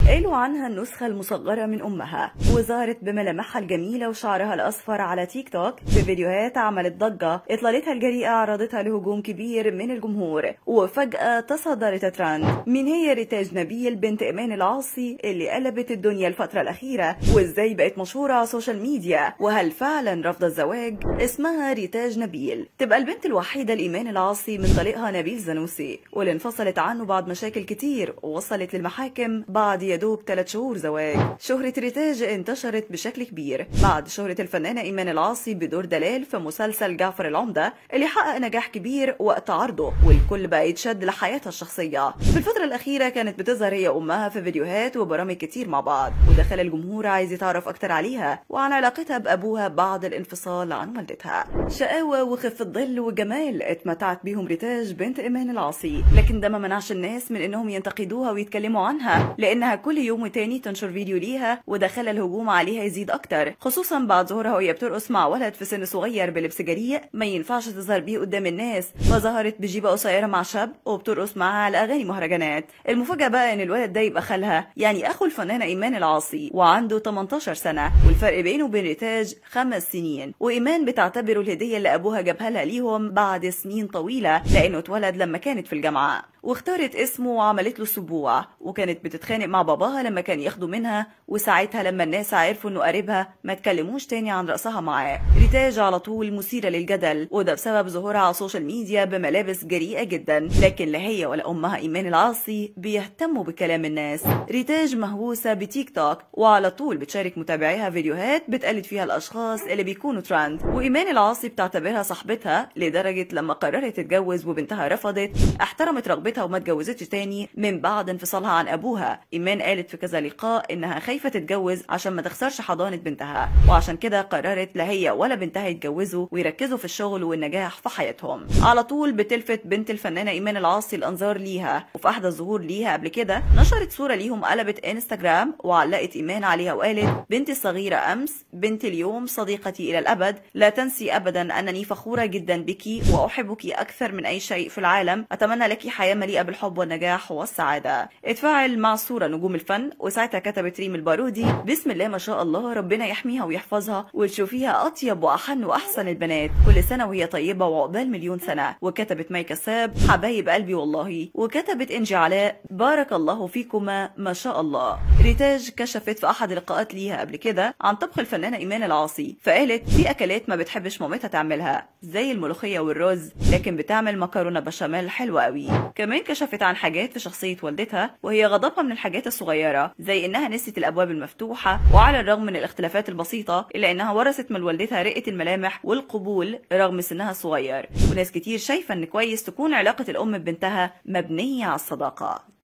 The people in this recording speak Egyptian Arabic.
قالوا عنها النسخة المصغرة من أمها وظهرت بملامحها الجميلة وشعرها الأصفر على تيك توك في فيديوهات عملت ضجة إطلالتها الجريئة عرضتها لهجوم كبير من الجمهور وفجأة تصدرت ترند مين هي ريتاج نبيل بنت إيمان العاصي اللي قلبت الدنيا الفترة الأخيرة وإزاي بقت مشهورة على السوشيال ميديا وهل فعلا رفض الزواج اسمها ريتاج نبيل تبقى البنت الوحيدة لإيمان العاصي من طليقها نبيل زنوسي واللي انفصلت عنه بعد مشاكل كتير ووصلت للمحاكم بعد يدوب ثلاث شهور زواج شهرة ريتاج انتشرت بشكل كبير بعد شهرة الفنانة إيمان العاصي بدور دلال في مسلسل جعفر العمدة اللي حقق نجاح كبير وقت عرضه والكل بقى يتشد لحياتها الشخصية في الفترة الأخيرة كانت بتظهر هي أمها في فيديوهات وبرامج كتير مع بعض ودخل الجمهور عايز يتعرف أكتر عليها وعن علاقتها بأبوها بعد الانفصال عن والدتها شقاوة وخفة ظل وجمال اتمتعت بيهم ريتاج بنت إيمان العاصي لكن ده ما منعش الناس من إنهم ينتقدوها ويتكلموا عنها لأنها كل يوم وتاني تنشر فيديو ليها وده خلى الهجوم عليها يزيد أكتر خصوصا بعد ظهورها وهي بترقص مع ولد في سن صغير بلبس جريء ما ينفعش تظهر بيه قدام الناس فظهرت بجيبة قصيرة مع شاب وبترقص معاه على أغاني مهرجانات المفاجأة بقى إن الولد ده يبقى خالها يعني أخو الفنانة إيمان العاصي وعنده 18 سنة والفرق بينه وبين ريتاج خمس سنين وإيمان بتعتبره الهدية اللي أبوها جابها لها ليهم بعد سنين طويلة لأنه اتولد لما كانت في الجامعة واختارت اسمه وعملت له سبوع وكانت بتتخانق مع باباها لما كان ياخده منها وساعتها لما الناس عرفوا انه قريبها ما تكلموش تاني عن رقصها معاه ريتاج على طول مثيرة للجدل وده بسبب ظهورها على السوشيال ميديا بملابس جريئة جدا لكن لا هي ولا امها ايمان العاصي بيهتموا بكلام الناس ريتاج مهووسة بتيك توك وعلى طول بتشارك متابعيها فيديوهات بتقلد فيها الاشخاص اللي بيكونوا ترند وايمان العاصي بتعتبرها صاحبتها لدرجة لما قررت تتجوز وبنتها رفضت احترمت رغبتها وما اتجوزتش تاني من بعد انفصالها عن ابوها ايمان قالت في كذا لقاء انها خايفة تتجوز عشان ما تخسرش حضانة بنتها وعشان كده قررت لا هي ولا بنتها يتجوزوا ويركزوا في الشغل والنجاح في حياتهم على طول بتلفت بنت الفنانة ايمان العاصي الانظار ليها وفي احدى الظهور ليها قبل كده نشرت صورة ليهم قلبت انستجرام وعلقت ايمان عليها وقالت بنتي الصغيرة امس بنتي اليوم صديقتي الى الابد لا تنسي ابدا انني فخورة جدا بك واحبك اكثر من اي شيء في العالم اتمنى لك حياة مليئة بالحب والنجاح والسعادة اتفاعل مع صورة نجوم الفن وساعتها كتبت ريم البارودي بسم الله ما شاء الله ربنا يحميها ويحفظها وتشوفيها أطيب وأحن وأحسن البنات كل سنة وهي طيبة وعقبال مليون سنة وكتبت ماي كساب حبايب قلبي والله وكتبت إنجي علاء بارك الله فيكما ما شاء الله ريتاج كشفت في أحد اللقاءات ليها قبل كده عن طبخ الفنانة إيمان العاصي فقالت في أكلات ما بتحبش مامتها تعملها زي الملوخية والرز لكن بتعمل مكرونة بشاميل حلوة قوي كمان كشفت عن حاجات في شخصية والدتها وهي غضبها من الحاجات الصغيرة زي إنها نسيت الأبواب المفتوحة وعلى الرغم من الاختلافات البسيطة إلا إنها ورثت من والدتها رقة الملامح والقبول رغم سنها الصغير وناس كتير شايفة إن كويس تكون علاقة الأم ببنتها مبنية على الصداقة